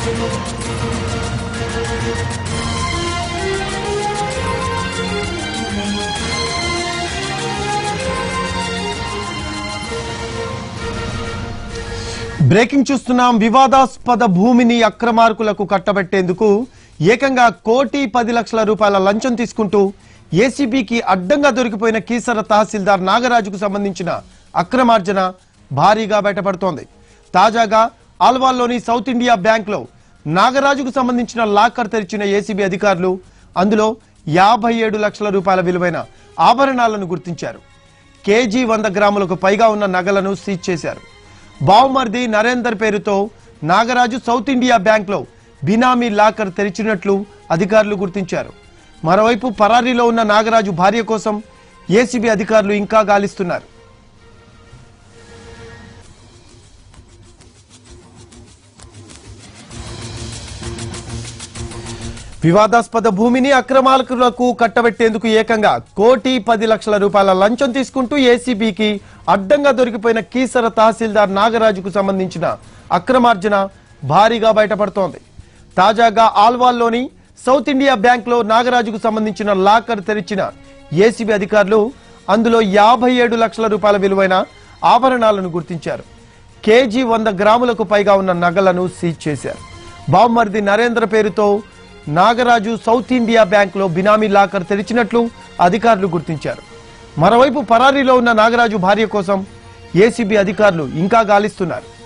breaking చూస్తున్నాం వివాదాస్పద భూమిని అక్రమార్కులకు కట్టబెట్టేందుకు ఏకంగా కోటి పది లక్షల రూపాయల లంచం తీసుకుంటూ ఏసీబీకి అడ్డంగా దొరికిపోయిన కీసర తహసీల్దార్ నాగరాజుకు సంబంధించిన అక్రమార్జన భారీగా బయటపడుతోంది తాజాగా ఆల్వాల్లోని సౌత్ ఇండియా బ్యాంక్ లో నాగరాజుకు సంబంధించిన లాకర్ తెరిచిన ఏసీబీ అధికారులు అందులో యాభై ఏడు లక్షల రూపాయల విలువైన ఆభరణాలను గుర్తించారు కేజీ వంద గ్రాములకు పైగా ఉన్న నగలను సీజ్ చేశారు బావుమర్ది నరేందర్ పేరుతో నాగరాజు సౌత్ ఇండియా బ్యాంక్ లో బినామీ లాకర్ తెరిచినట్లు అధికారులు గుర్తించారు మరోవైపు పరారీలో ఉన్న నాగరాజు భార్య కోసం ఏసీబీ అధికారులు ఇంకా గాలిస్తున్నారు వివాదాస్పద భూమిని అక్రమాలకు కట్టబెట్టేందుకు ఏకంగా కోటి పది లక్షల రూపాయల లంచం తీసుకుంటూ ఏసీబీకి అడ్డంగా దొరికిపోయిన కీసర తహసీల్దార్ నాగరాజుకు సంబంధించిన అక్రమార్జన భారీగా బయటపడుతోంది తాజాగా ఆల్వాల్లోని సౌత్ ఇండియా బ్యాంక్ లో నాగరాజుకు సంబంధించిన లాకర్ తెరిచిన ఏసీబీ అధికారులు అందులో యాభై ఏడు లక్షల రూపాయల విలువైన ఆభరణాలను గుర్తించారు కేజీ వంద గ్రాములకు పైగా ఉన్న నగలను సీజ్ చేశారు బామ్మర్ది నరేంద్ర పేరుతో నాగరాజు సౌత్ ఇండియా బ్యాంక్ లో బినామీ లాకర్ తెరిచినట్లు అధికారులు గుర్తించారు మరోవైపు పరారీలో ఉన్న నాగరాజు భార్య కోసం ఏసీబీ అధికారులు ఇంకా గాలిస్తున్నారు